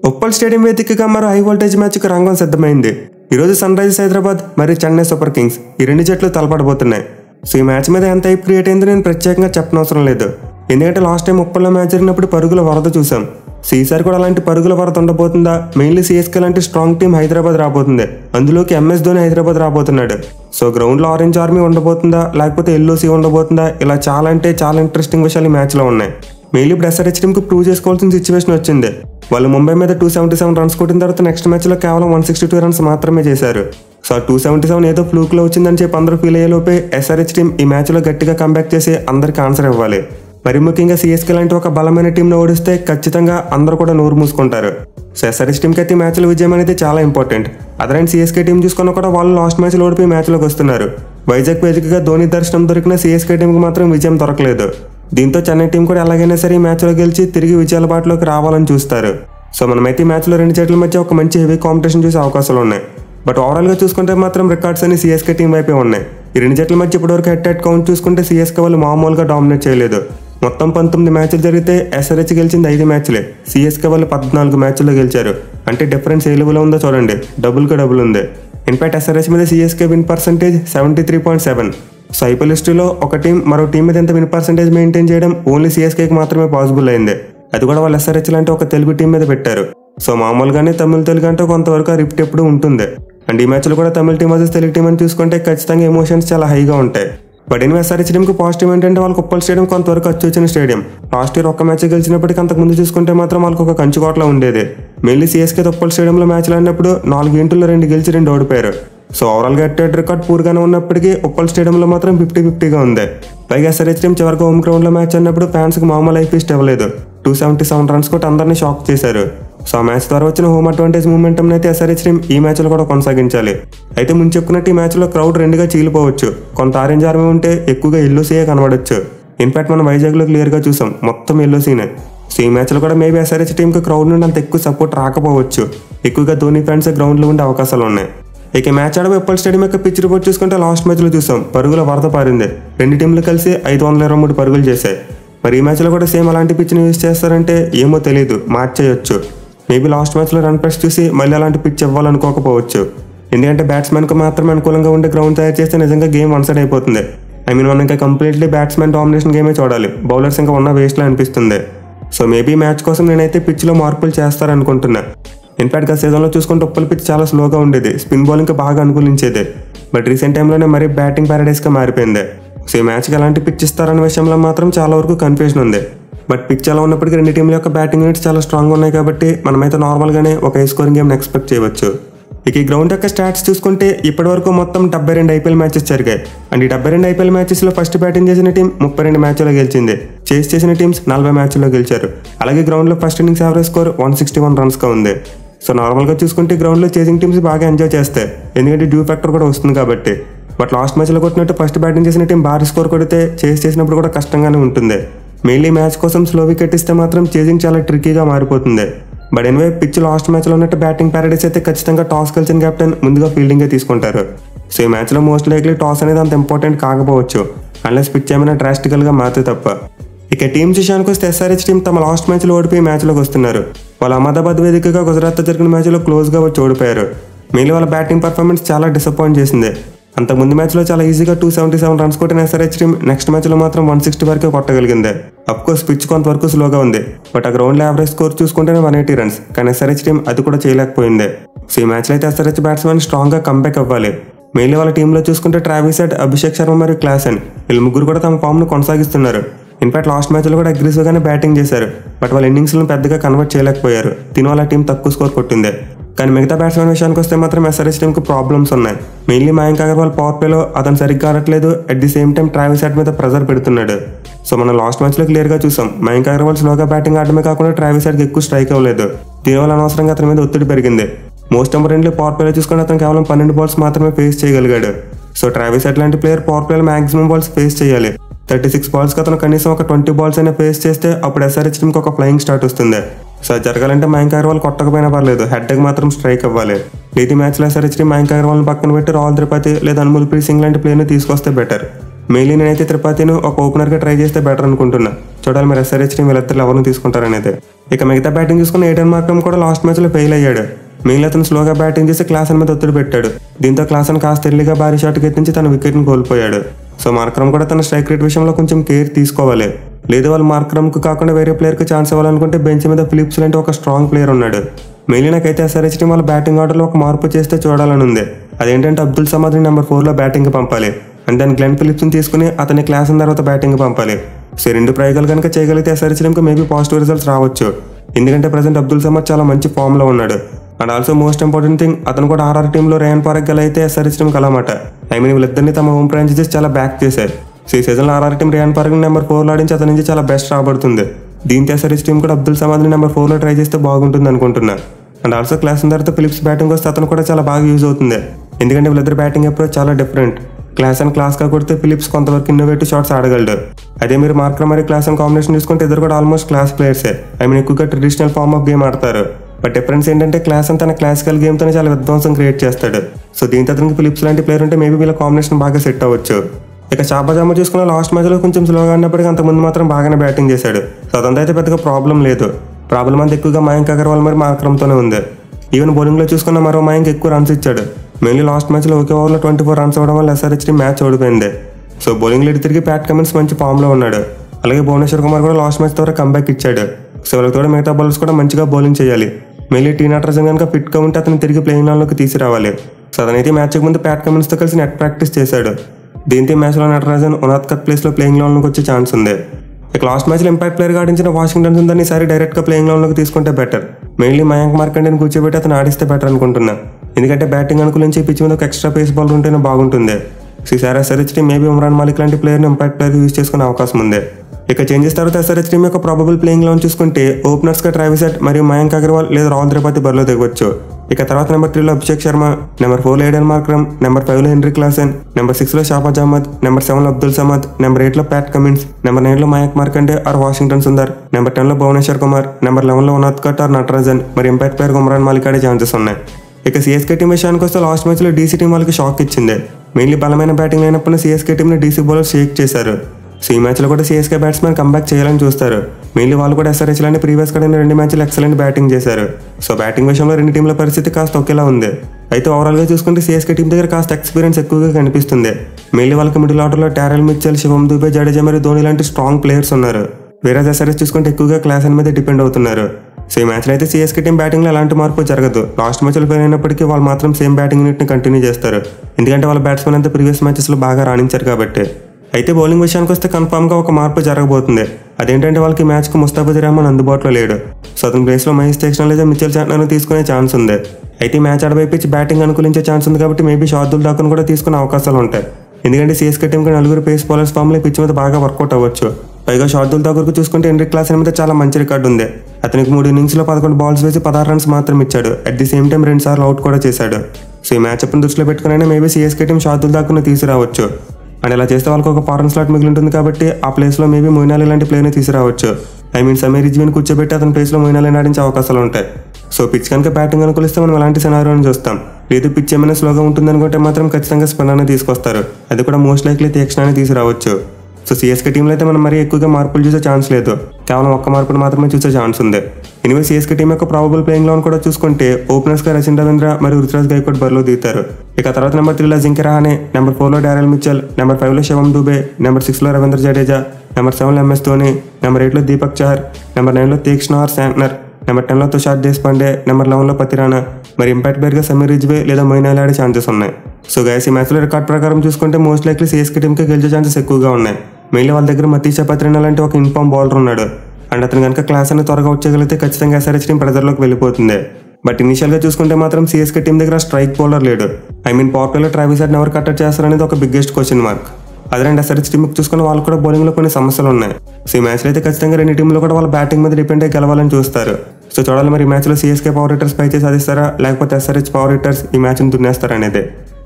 Uppal stadium వేదికగా మరో high voltage మ్యాచ్కు రంగం సిద్ధమైంది ఈరోజు సన్ రైజర్స్ హైదరాబాద్ మరియు చెన్నై సూపర్ కింగ్స్ ఈ రెండు జట్లు తలపడబోతున్నాయి సో ఈ మ్యాచ్ మీద ఎంత హైప్ క్రియేట్ అయిందో నేను ప్రత్యేకంగా చెప్పనవసరం లేదు ఎందుకంటే లాస్ట్ టైం ఉప్పల్లో మ్యాచ్ జరిగినప్పుడు పరుగుల వరద చూసాం సో ఈసారి కూడా అలాంటి పరుగుల వరద ఉండబోతుందా మెయిన్లీ సిఎస్కే లాంటి స్ట్రాంగ్ టీం హైదరాబాద్ రాబోతుంది అందులోకి ఎంఎస్ ధోని హైదరాబాద్ రాబోతున్నాడు సో గ్రౌండ్లో ఆరెంజ్ ఆర్మీ ఉండబోతుందా లేకపోతే ఎల్ఓసి ఉండబోతుందా ఇలా చాలా అంటే చాలా ఇంట్రెస్టింగ్ విషయాలు ఈ మ్యాచ్లో ఉన్నాయి మెయిన్లీ ఇప్పుడు ఎస్ఆర్హెచ్ టీంకి ప్రూవ్ చేసుకోవాల్సిన సిచ్యువేషన్ వచ్చింది వాళ్ళు ముంబై మీద టూ సెవెంటీ సెవెన్ రన్స్ కొట్టిన తర్వాత నెక్స్ట్ మ్యాచ్లో కేవలం వన్ సిక్స్టీ టూ రన్స్ మాత్రమే చేశారు సో టూ సెవెంటీ సెవెన్ ఏదో ఫ్లూక్లో వచ్చిందని చెప్పి అందరూ ఫీల్ అయ్యేలోపే ఎస్ఆర్హెచ్ టీం ఈ మ్యాచ్లో గట్టిగా కంబ్యాక్ చేసి అందరికీ ఆన్సర్ ఇవ్వాలి మరి ముఖ్యంగా సిఎస్కే లాంటి ఒక బలమైన టీంను ఓడిస్తే ఖచ్చితంగా అందరూ కూడా నోరు మూసుకుంటారు సో ఎస్ఆర్హెచ్ టీంకి అయితే ఈ మ్యాచ్లో విజయం అనేది చాలా important other and CSK team చూసుకున్నా కూడా వాళ్ళు లాస్ట్ మ్యాచ్లో ఓడిపోయి మ్యాచ్లోకి వస్తున్నారు వైజాగ్ వేదికగా ధోని దర్శనం దొరికిన సిఎస్కే టీంకి మాత్రం విజయం దొరకలేదు దీంతో చెన్నై టీం కూడా ఎలాగైనా సరే ఈ మ్యాచ్లో గెలిచి తిరిగి విజయాల బాటలోకి రావాలని చూస్తారు సో మనమైతే ఈ మ్యాచ్లో రెండు జట్ల మధ్య ఒక మంచి హెవీ కాంపిటీషన్ చూసే అవకాశాలు ఉన్నాయి బట్ ఓవరాల్గా చూసుకుంటే మాత్రం రికార్డ్స్ అన్ని సిఎస్కే టీం వైపే ఉన్నాయి ఈ రెండు జట్ల మధ్య ఇప్పటివరకు హెడ్ హెడ్ కౌంట్ చూసుకుంటే సిఎస్కే వాళ్ళు మామూలుగా డామినేట్ చేయలేదు మొత్తం పంతొమ్మిది మ్యాచ్లు జరిగితే ఎస్ఆర్హెచ్ గెలిచింది ఐదు మ్యాచ్లే సిఎస్కే వాళ్ళు పద్నాలుగు మ్యాచ్ల్లో గెలిచారు అంటే డిఫరెన్స్ ఏ లెవెల్లో ఉందో చూడండి డబుల్గా డబుల్ ఉంది ఇన్ఫాక్ట్ ఎస్ఆర్హెచ్ మీద CSK win percentage seventy three point seven so IPL హిస్టరీలో ఒక టీం మరో టీం మీద ఎంత విన్ పర్సెంటేజ్ మెయింటైన్ చేయడం ఓన్లీ సిఎస్కేకి మాత్రమే పాసిబుల్ అయింది అది కూడా వాళ్ళు ఎస్ఆర్హెచ్ లాంటి ఒక తెలుగు టీం మీద పెట్టారు సో మామూలుగానే తమిళ తెలుగు అంటే కొంతవరకు ఆ రిప్ట్ ఎప్పుడు ఉంటుంది అండ్ ఈ మ్యాచ్లో కూడా Tamil team versus Telugu team అని చూసుకుంటే ఖచ్చితంగా ఎమోషన్స్ చాలా హైగా ఉంటాయి బట్ ఎనిమిది ఎస్ఆర్హెచ్ టీంకి పాజిటివ్ ఏంటంటే వాళ్ళకి ఉప్పల్ స్టేడియం కొంతవరకు వచ్చి వచ్చిన స్టేడియం లాస్ట్ ఇయర్ ఒక్క మ్యాచ్ గెలిచినప్పటికీ అంతకు ముందు చూసుకుంటే మాత్రం వాళ్ళకి ఒక కంచుకోట్ల ఉండేది మెయిన్లీ సిఎస్కే ఉప్పల్ స్టేడియంలో మ్యాచ్లు ఆడినప్పుడు నాలుగు ఇంట్లో రెండు గెలిచి రెండు ఓడిపోయారు సో ఓవరాల్గా అట్టెడ్ రికార్డ్ పూర్గానే ఉన్నప్పటికీ ఉప్పల్ స్టేడియంలో మాత్రం ఫిఫ్టీ ఫిఫ్టీగా ఉంది పైగా ఎస్ఆర్హెచ్ టీం చివరికి హోమ్ గ్రౌండ్లో మ్యాచ్ అన్నప్పుడు ఫ్యాన్స్కి మామూలు ఐపీస్ట్ ఇవ్వలేదు టూ సెవెంటీ సెవెన్ రన్స్ కొట్టి అందరినీ షాక్ చేశారు సో ఆ మ్యాచ్ ద్వారా వచ్చిన హోమ్ అడ్వాంటేజ్ మూమెంటం అయితే ఎస్ఆర్హెచ్ టీం ఈ మ్యాచ్లో కూడా కొనసాగించాలి అయితే ముందు చెప్పుకున్నట్టు ఈ మ్యాచ్లో క్రౌడ్ రెండుగా చీలిపోవచ్చు కొంత ఆరెంజ్ ఆర్మీ ఉంటే ఎక్కువగా ఎల్లో సీయే కనబడొచ్చు ఇన్ఫాక్ట్ మనం వైజాగ్లో క్లియర్గా చూసాం మొత్తం ఎల్లో సీనే సో ఈ మ్యాచ్లో కూడా మేబీ ఎస్ఆర్హెచ్ టీంకి క్రౌడ్ నుండి అంత ఎక్కువ సపోర్ట్ రాకపోవచ్చు ఎక్కువగా ధోని ఫ్యాన్స్ గ్రౌండ్లో ఉండే అవకాశాలు ఉన్నాయి ఇక మ్యాచ్ ఆడ ఉప్పల్ స్టేడియం యొక్క పిచ్ రిపోర్ట్ చూసుకుంటే లాస్ట్ మ్యాచ్లో చూసాం పరుగుల వరద పారింది రెండు టీంలు కలిసి ఐదు వందల ఇరవై మూడు పరుగులు చేశాయి మరి ఈ మ్యాచ్లో కూడా సేమ్ అలాంటి పిచ్ని యూజ్ చేస్తారంటే ఏమో తెలియదు మార్చేయొచ్చు మేబీ లాస్ట్ మ్యాచ్లో రన్ ప్రెస్ చూసి మళ్ళీ అలాంటి పిచ్ ఇవ్వాలనుకోకపోవచ్చు ఎందుకంటే బ్యాట్స్మెన్కి మాత్రమే అనుకూలంగా ఉండే గ్రౌండ్ తయారు చేస్తే నిజంగా గేమ్ వన్ సైడ్ అయిపోతుంది ఐ మీన్ మనం ఇంకా కంప్లీట్లీ బ్యాట్స్మెన్ డామినేషన్ గేమే చూడాలి బౌలర్స్ ఇంకా ఉన్న వేస్ట్లో అనిపిస్తుంది సో మేబీ మ్యాచ్ కోసం నేనైతే పిచ్లో మార్పులు చేస్తారనుకుంటున్నా ఇన్ఫాక్ట్ గా సీజన్లో చూసుకుంటే ఉప్పల్ పిచ్ చాలా స్లోగా ఉండేది స్పిన్ బౌలింగ్ బాగా అనుకూలించేది బట్ రీసెంట్ టైంలోనే మరీ బ్యాటింగ్ ప్యారడైస్గా మారిపోయింది సో ఈ మ్యాచ్కి ఎలాంటి పిచ్ ఇస్తారనే విషయంలో మాత్రం చాలా వరకు కన్ఫ్యూజన్ ఉంది బట్ పిచ్ అలా ఉన్నప్పటికీ రెండు టీంల యొక్క బ్యాటింగ్ యూనిట్స్ చాలా స్ట్రాంగ్ ఉన్నాయి కాబట్టి మనమైతే నార్మల్గానే ఒక హై స్కోరింగ్ గేమ్ ఎక్స్పెక్ట్ చేయవచ్చు ఇక ఈ గ్రౌండ్ యొక్క స్టాట్స్ చూసుకుంటే ఇప్పటివరకు మొత్తం డెబ్బై రెండు ఐపీఎల్ మ్యాచెస్ జరిగాయి అండ్ ఈ డెబ్బై రెండు ఐపీఎల్ మ్యాచెస్లో ఫస్ట్ బ్యాటింగ్ చేసిన టీం ముప్పై రెండు మ్యాచ్లో గెలిచింది చేస్ చేసిన టీమ్స్ నలభై మ్యాచ్లో గెలిచారు అలాగే గ్రౌండ్లో first innings average score one sixty one రన్స్గా ఉంది సో నార్మల్గా చూసుకుంటే గ్రౌండ్లో చేసింగ్ టీమ్స్ బాగా ఎంజాయ్ చేస్తాయి ఎందుకంటే డ్యూ ఫ్యాక్టర్ కూడా వస్తుంది కాబట్టి బట్ లాస్ట్ మ్యాచ్లో కొట్టినట్టు ఫస్ట్ బ్యాటింగ్ చేసిన టీం భారీ స్కోర్ కొడితే చేస్ చేసినప్పుడు కూడా కష్టంగానే ఉంటుంది మెయిన్లీ మ్యాచ్ కోసం స్లో వికెట్ ఇస్తే మాత్రం చేసింగ్ చాలా ట్రిక్కీగా మారిపోతుంది బట్ ఎనివే పిచ్ లాస్ట్ మ్యాచ్లో ఉన్నట్టు బ్యాటింగ్ ప్యారడైస్ అయితే ఖచ్చితంగా టాస్ గెలిచిన కెప్టెన్ ముందుగా ఫీల్డింగే తీసుకుంటారు సో ఈ మ్యాచ్లో మోస్ట్ లైక్లీ టాస్ అనేది అంత ఇంపార్టెంట్ కాకపోవచ్చు అన్లెస్ పిచ్ ఏమైనా డ్రాస్టికల్గా మారితే తప్ప ఇక టీం విషయానికి వస్తే ఎస్ఆర్హెచ్ టీం తమ లాస్ట్ మ్యాచ్లో ఓడిపోయి మ్యాచ్లోకి వస్తున్నారు వాళ్ళు అహ్మదాబాద్ వేదికగా గుజరాత్తో జరిగిన మ్యాచ్లో క్లోజ్గా వచ్చి ఓడిపోయారు మెయిన్లీ వాళ్ళ బ్యాటింగ్ పర్ఫార్మెన్స్ చాలా డిసప్పాయింట్ చేసింది అంత ముందు మ్యాచ్లో చాలా ఈజీగా టూ సెవెంటీ సెవెన్ రన్స్ కొట్టిన ఎస్ఆర్హెచ్ టీం నెక్స్ట్ మ్యాచ్లో మాత్రం వన్ సిక్స్టీ వరకే కొట్టగలిగింది కోర్స్ పిచ్ కొంతవరకు స్లోగా ఉంది బట్ ఆ గ్రౌండ్లో యావరేజ్ స్కోర్ చూసుకుంటేనే వన్ ఎయిటీ రన్స్ కానీ ఎస్ఆర్హెచ్ టీం అది కూడా చేయలేకపోయింది సో ఈ మ్యాచ్లో అయితే ఎస్ఆర్హెచ్ బ్యాట్స్మెన్ స్ట్రాంగ్గా కంబ్యాక్ అవ్వాలి మెయిన్లీ వాళ్ళ టీంలో చూసుకుంటే ట్రావిస్ హెడ్ అభిషేక్ శర్మ మరియు క్లాసన్ వీళ్ళు ముగ్గురు కూడా తమ ఫామ్ను కొనసాగిస్తున్నారు ఇన్ఫాక్ట్ లాస్ట్ మ్యాచ్లో కూడా అగ్రెసివ్గానే బ్యాటింగ్ చేశారు బట్ వాళ్ళ ఇన్నింగ్స్లను పెద్దగా కన్వర్ట్ చేయలేకపోయారు దీని వల్ల టీం తక్కువ స్కోర్ కొట్టింది కానీ మిగతా బ్యాట్స్మెన్ విషయానికి వస్తే మాత్రం ఎస్ఆర్హెచ్ టీంకి ప్రాబ్లమ్స్ ఉన్నాయి మెయిన్లీ మయాంక్ అగర్వాల్ పవర్ ప్లేలో అతను సరిగ్గా ఆడట్లేదు at the same time Travis Head మీద ప్రెజర్ పెడుతున్నాడు సో మనం లాస్ట్ మ్యాచ్లో క్లియర్గా చూసాం మయాంక్ అగర్వాల్ స్లోగా బ్యాటింగ్ ఆడమే కాకుండా ట్రావిస్ హెడ్కి ఎక్కువ స్ట్రైక్ అవ్వలేదు దీనివల్ల అనవసరంగా అతని మీద ఒత్తిడి పెరిగింది మోస్ట్ ఇంపార్టెంట్లీ పవర్ ప్లేలో చూసుకుంటే అతను కేవలం పన్నెండు బాల్స్ మాత్రమే ఫేస్ చేయగలిగాడు సో ట్రావిస్ హెడ్ లాంటి ప్లేయర్ పవర్ ప్లేలో మాక్సిమం బాల్స్ ఫేస్ చేయాలి థర్టీ సిక్స్ బాల్స్కి అతను కనీసం ఒక ట్వంటీ బాల్స్ అయినా ఫేస్ చేస్తే అప్పుడు ఎస్ఆర్హెచ్ టీంకి ఒక ఫ్లయింగ్ స్టార్ట్ వస్తుంది సో అది జరగాలంటే మయాంక్ అగర్వాల్ కొట్టకపోయినా పర్లేదు హెడ్కి మాత్రం స్ట్రైక్ అవ్వాలి ప్రతి మ్యాచ్లో ఎస్ఆర్హెచ్ టీం మయాంక్ అగర్వాల్ని పక్కన పెట్టి రాహుల్ త్రిపాఠి లేదా అనుమల్ ప్రీత్ సింగ్ లాంటి ప్లేయర్ని తీసుకొస్తే బెటర్ మెయిన్లీ నేనైతే త్రిపాతిను ఒక ఓపెనర్గా ట్రై చేస్తే బెటర్ అనుకుంటున్నా చూడాలి మరి ఎస్ఆర్హెచ్ టీం వీళ్ళిద్దరు ఎవరిని తీసుకుంటారనేది ఇక మిగతా బ్యాటింగ్ చూసుకున్న ఏటన్ మార్కం కూడా లాస్ట్ మ్యాచ్లో ఫెయిల్ అయ్యాడు మెయిన్లో అతను స్లోగా బ్యాటింగ్ చేసి క్లాసన్ మీద ఒత్తిడి పెట్టాడు దీంతో క్లాసన్ కాస్త ఎర్లీగా భారీ షాట్కి ఎత్తించి తన వికెట్ని కోల్పోయాడు సో మార్క్రమ్ కూడా తన స్ట్రైక్ రేట్ విషయంలో కొంచెం కేర్ తీసుకోవాలి లేదు వాళ్ళు మార్క్రమ్కు కాకుండా వేరే ప్లేయర్కి ఛాన్స్ ఇవ్వాలనుకుంటే బెంచ్ మీద ఫిలిప్స్ లాంటి ఒక స్ట్రాంగ్ ప్లేయర్ ఉన్నాడు మెయిన్లీ నాకైతే ఎస్ఆర్హెచ్ టీం వాళ్ళ బ్యాటింగ్ ఆర్డర్లో ఒక మార్పు చేస్తే చూడాలని ఉంది అదేంటంటే అబ్దుల్ సమాద్ని నెంబర్ ఫోర్లో బ్యాటింగ్కి పంపాలి అండ్ దాని గ్లెన్ ఫిలిప్స్ని తీసుకుని అతని క్లాస్ అయిన తర్వాత బ్యాటింగ్ పంపాలి సో ఈ రెండు ప్రయోగాలు కనుక చేయగలిగితే ఎస్ఆర్హెచ్ టీంకి మేబీ పాజిటివ్ రిజల్ట్స్ రావచ్చు ఎందుకంటే ప్రజెంట్ అబ్దుల్ సమద్ చాలా మంచి ఫామ్లో ఉన్నాడు and also most important thing అతను కూడా ఆర్ఆర్ టీంలో రేయన్ పారక్ గల అయితే ఎస్ఆర్హెచ్ టీంకి అలామాట ఐ మీన్ వీళ్ళిద్దరిని తమ హోమ్ ఫ్రాంచైజెస్ చాలా బ్యాక్ చేశారు సో ఈ సీజన్లో RR team Riyan Parag number ఫోర్లో ఆడించి అతని నుంచి చాలా బెస్ట్ రాబడుతుంది దీంతో ఎస్ఆర్హెచ్ టీం కూడా అబ్దుల్ సమాద్ని నెంబర్ ఫోర్లో ట్రై చేస్తే బాగుంటుంది అనుకుంటున్నా అండ్ ఆల్సో క్లాస్ తర్వాత ఫిలిప్స్ బ్యాటింగ్ వస్తే అతను కూడా చాలా బాగా యూజ్ అవుతుంది ఎందుకంటే వీళ్ళిద్దరు బ్యాటింగ్ అప్రోచ్ చాలా డిఫరెంట్ క్లాస్ అండ్ క్లాస్ గా కొడితే ఫిలిప్స్ కొంతవరకు ఇన్నోవేటివ్ షాట్స్ ఆడగలడు అదే మీరు మార్కర్ మరియు క్లాస్ అండ్ కాంబినేషన్ చూసుకుంటే ఇద్దరు కూడా ఆల్మోస్ట్ క్లాస్ ప్లేయర్సే ఐ మీన్ ఎక్కువగా ట్రెడిషనల్ ఫార్మ్ ఆఫ్ గేమ్ ఆడతారు బట్ డిఫరెన్స్ ఏంటంటే క్లాస్ అండ్ తన క్లాసికల్ గేమ్తోనే చాలా విధ్వంసం క్రియేట్ చేస్తాడు సో దీంతో అతనికి ఫిలిప్స్ లాంటి ప్లేయర్ ఉంటే మేబీ వీళ్ళ కాంబినేషన్ బాగా సెట్ అవ్వచ్చు ఇక చాబాజామా చూసుకున్న లాస్ట్ మ్యాచ్లో కొంచెం స్లోగా ఉన్నప్పటికీ అంతకుముందు మాత్రం బాగానే బ్యాటింగ్ చేశాడు సో అదంతా అయితే పెద్దగా ప్రాబ్లం లేదు ప్రాబ్లం అంతా ఎక్కువగా మయాంక్ అగర్వాల్ మరి మార్క్రమ్తోనే ఉంది ఈవెన్ బౌలింగ్లో చూసుకున్న మరో మయాంక్ ఎక్కువ రన్స్ ఇచ్చాడు మెయిన్లీ లాస్ట్ మ్యాచ్లో ఒకే ఓవర్లో ట్వంటీ ఫోర్ రన్స్ అవ్వడం వల్ల ఎస్ఆర్హెచ్ టీం మ్యాచ్ ఓడిపోయింది సో బౌలింగ్ లీడ్ తిరిగి ప్యాట్ కమిన్స్ మంచి ఫామ్లో ఉన్నాడు అలాగే భువనేశ్వర్ కుమార్ కూడా లాస్ట్ మ్యాచ్ ద్వారా కంబ్యాక్ ఇచ్చాడు సో వాళ్ళకి తోడు మిగతా బౌలర్స్ కూడా మంచిగా బౌలింగ్ చేయాలి మెయిన్లీ టీ నటరాజన్ కనుక ఫిట్గా ఉంటే అతను తిరిగి ప్లేయింగ్ లాన్లోకి తీసుకురావాలి సో అతనైతే మ్యాచ్కి ముందు ప్యాట్ కమిన్స్తో కలిసి నెట్ ప్రాక్టీస్ చేశాడు దీంతో ఈ మ్యాచ్లో నటరాజన్ ఉనాద్ కత్ ప్లేస్లో ప్లేయింగ్ లాన్లోకి వచ్చే ఛాన్స్ ఉంది ఇక లాస్ట్ మ్యాచ్లో ఇంపాక్ట్ ప్లేయర్గా ఆడించిన వాషింగ్టన్ సుందర్ని ఈసారి డైరెక్ట్గా ప్లేయింగ్ లెవెల్లోకి తీసుకుంటే బెటర్ మెయిన్లీ మయాంక్ మార్కండేని కూర్చోబెట్టి అతను ఆడిస్తే బెటర్ అనుకుంటున్నా ఎందుకంటే బ్యాటింగ్ అనుకూలించి పిచ్ మీద ఒక ఎక్స్ట్రా పేస్ బాల్ ఉంటేనే బాగుంటుంది సో ఈసారి SRH team maybe Umran Malik లాంటి ప్లేయర్ని ఇంపాక్ట్ ప్లేయర్ యూజ్ చేసుకునే అవకాశం ఉంది ఇక చేంజెస్ తర్వాత ఎస్ఆర్హెచ్ టీం యొక్క ప్రాబబుల్ ప్లేయింగ్ లెవెన్ చూసుకుంటే ఓపెనర్స్గా ట్రావిసెట్ మరియు మయాంక్ అగర్వాల్ లేదా రాహుల్ త్రిపాఠి బరిలో దిగవచ్చు ఇక తర్వాత నెంబర్ త్రీలో అభిషేక్ శర్మ నెంబర్ ఫోర్లో ఏడెన్ మార్క్రమ్ నెంబర్ ఫైవ్లో హెన్రీ క్లాసెన్ నెంబర్ సిక్స్లో షాబాజ్ అహ్మద్ నెంబర్ సెవెన్లో అబ్దుల్ సమద్ నెంబర్ ఎయిట్లో ప్యాట్ కమిన్స్ నెంబర్ నైన్లో Mayank Markande or Washington Sundar number టెన్లో భువనేశ్వర్ కుమార్ నెంబర్ లెవెన్లో ఉనాథ్ కట్ ఆర్ నటరాజన్ మరి ఇంపాక్ట్ ప్లేయర్ ఉమ్రాన్ మాలిక్ ఆడే ఛాన్సెస్ ఉన్నాయి ఇక సిఎస్కే టీం విషయానికి వస్తే లాస్ట్ మ్యాచ్లో డీసీ టీం వాళ్ళకి షాక్ ఇచ్చింది మెయిన్లీ బలమైన బ్యాటింగ్ అయినప్పుడు సిఎస్కే టీంని డీసీ బౌలర్ షేక్ చేశారు సో ఈ మ్యాచ్లో కూడా సిఎస్కే బ్యాట్స్మెన్ కంబ్యాక్ చేయాలని చూస్తారు మెయిన్లీ వాళ్ళు కూడా ఎస్ఆర్హెచ్ లాంటి ప్రీవియస్ కడిగిన రెండు మ్యాచ్లు ఎక్సలెంట్ బ్యాటింగ్ చేశారు సో బ్యాటింగ్ విషయంలో రెండు టీంల పరిస్థితి కాస్త ఒకేలా ఉంది అయితే ఓవరాల్గా చూసుకుంటే సిఎస్కే టీం దగ్గర కాస్త ఎక్స్పీరియన్స్ ఎక్కువగా కనిపిస్తుంది మెయిన్లీ వాళ్ళకి మిడిల్ ఆర్డర్లో టారెల్ మిచ్చల్ శివం దుబే జడేజా మరియు ధోని లాంటి స్ట్రాంగ్ ప్లేయర్స్ ఉన్నారు వేరే ఎస్ఆర్హెచ్ చూసుకుంటే ఎక్కువగా క్లాస్ మీద డిపెండ్ అవుతున్నారు సో ఈ మ్యాచ్లో అయితే సిఎస్కే టీం బ్యాటింగ్లో ఎలాంటి మార్పు జరగదు లాస్ట్ మ్యాచ్లో ఫెయిల్ అయినప్పటికీ వాళ్ళు మాత్రం సేమ్ బ్యాటింగ్ యూనిట్ని కంటిన్యూ చేస్తారు ఎందుకంటే వాళ్ళ బ్యాట్స్మెన్ అంతా ప్రీవియస్ మ్యాచెస్లో బాగా రాణించారు కాబట్టి అయితే బౌలింగ్ విషయానికి వస్తే కన్ఫామ్గా ఒక మార్పు జరగబోతుంది అదేంటంటే వాళ్ళకి మ్యాచ్కి ముస్తాఫిజుర్ రహమాన్ అందుబాటులో లేడు సో అతని ప్లేస్లో మహేష్ తీక్షణ లేదా మిచ్చల్ చాట్నర్ని తీసుకునే ఛాన్స్ ఉంది అయితే ఈ మ్యాచ్ ఆడవైపు బ్యాటింగ్ అనుకూలించే ఛాన్స్ ఉంది కాబట్టి మేబీ షార్దుల్ దాకును కూడా తీసుకునే అవకాశాలు ఉంటాయి ఎందుకంటే సిఎస్కే టీంకి నలుగురు పేస్ బౌలర్స్ ఫామ్లో పిచ్ మీద బాగా వర్కౌట్ అవ్వచ్చు పైగా షార్దుల్ దగ్గరకు చూసుకుంటే ఎండ్రిక్ క్లాస్ మీద చాలా మంచి రికార్డు ఉంది అతనికి మూడు ఇన్నింగ్స్లో పదకొండు బాల్స్ వేసి పదహారు రన్స్ మాత్రం ఇచ్చాడు అట్ ది సేమ్ టైం రెండు సార్లు అవుట్ కూడా చేశాడు సో ఈ మ్యాచ్ అప్ని దృష్టిలో పెట్టుకునైనా మేబీ సిఎస్కే టీం షార్దుల్ దాకును తీసుకురావచ్చు అండ్ ఇలా చేస్తే వాళ్ళకి ఒక ఫారెన్ స్లాట్ మిగిలి ఉంటుంది కాబట్టి ఆ ప్లేస్లో మేబీ మొయినాలి లాంటి ప్లేయర్ని తీసుకురావచ్చు ఐ మీన్ సమీర్ రిజ్వీని కూర్చోబెట్టి అతని ప్లేస్లో మొయినాలి ఆడించే అవకాశాలు ఉంటాయి సో పిచ్ కనుక బ్యాటింగ్ అనుకూలిస్తే మనం అలాంటి సినారియోని చూస్తాం లేదు పిచ్ ఏమైనా స్లోగా ఉంటుంది అనుకుంటే మాత్రం ఖచ్చితంగా స్పిన్నర్ని తీసుకొస్తారు అది కూడా మోస్ట్ లైక్లీ తీక్షణాన్ని తీసుకురావచ్చు సో సిఎస్కే టీంలో అయితే మనం మరీ ఎక్కువగా మార్పులు చూసే ఛాన్స్ లేదు కేవలం ఒక్క మార్పును మాత్రమే చూసే ఛాన్స్ ఉంది ఎనివే సిఎస్కే టీం యొక్క ప్రాబబుల్ ప్లేయింగ్ లోన్ కూడా చూసుకుంటే ఓపెనర్స్ గా రచిన్ రవీంద్ర మరియు రుతురాజ్ గైకోడ్ బరిలో దిగుతారు ఇక తర్వాత నెంబర్ త్రీలో జింకె రహానే నెంబర్ ఫోర్లో డారెల్ మిచ్చల్ నెంబర్ ఫైవ్లో శివం దుబే నెంబర్ సిక్స్లో రవీంద్ర జడేజా నెంబర్ సెవెన్లో ఎంఎస్ ధోని నెంబర్ ఎయిట్లో దీపక్ చహర్ నెంబర్ నైన్లో తీక్షణ ఆర్ శాంట్నర్ నెంబర్ టెన్లో తుషార్ దేశపాండే నెంబర్ లెవెన్లో పతిరానా మరి ఇంపాక్ట్ ప్లేయర్గా సమీర్ రిజ్వే లేదా మొయినాలి ఆడే ఛాన్సెస్ ఉన్నాయి సో గైస్ ఈ మ్యాచ్లో రికార్డ్ ప్రకారం చూసుకుంటే మోస్ట్ లైక్లీ సిఎస్కే టీంకి గెలిచే ఛాన్సెస్ ఎక్కువగా ఉన్నాయి మెయిన్లీ వాళ్ళ దగ్గర మతీషా పత్రినా లాంటి ఒక ఇన్ఫామ్ బౌలర్ ఉన్నాడు అండ్ అతను కనుక క్లాస్ అని త్వరగా వచ్చేయగలిగితే ఖచ్చితంగా ఎస్ఆర్హెచ్ టీం ప్రెజర్లోకి వెళ్ళిపోతుంది బట్ ఇనిషియల్గా చూసుకుంటే మాత్రం సిఎస్కే టీం దగ్గర స్ట్రైక్ బౌలర్ లేడు ఐ మీన్ పవర్ ప్లేలో ట్రావిస్ అడ్ని ఎవరు కట్టడి చేస్తారనేది ఒక బిగ్గెస్ట్ క్వశ్చన్ మార్క్ అదే రెండు ఎస్ఆర్హెచ్ టీంకి చూసుకున్న వాళ్ళు కూడా బౌలింగ్లో కొన్ని సమస్యలు ఉన్నాయి సో ఈ మ్యాచ్లో అయితే ఖచ్చితంగా రెండు టీంలు కూడా వాళ్ళ బ్యాటింగ్ మీద డిపెండ్ అయ్యి గెలవాలని చూస్తారు సో చూడాలి మరి ఈ మ్యాచ్లో సిఎస్కే పవర్ హిట్టర్స్ పైచే సాధిస్తారా లేకపోతే ఎస్ఆర్హెచ్ పవర్ హిట్టర్స్ ఈ మ్యాచ్ని దున్నేస్తారా అనేది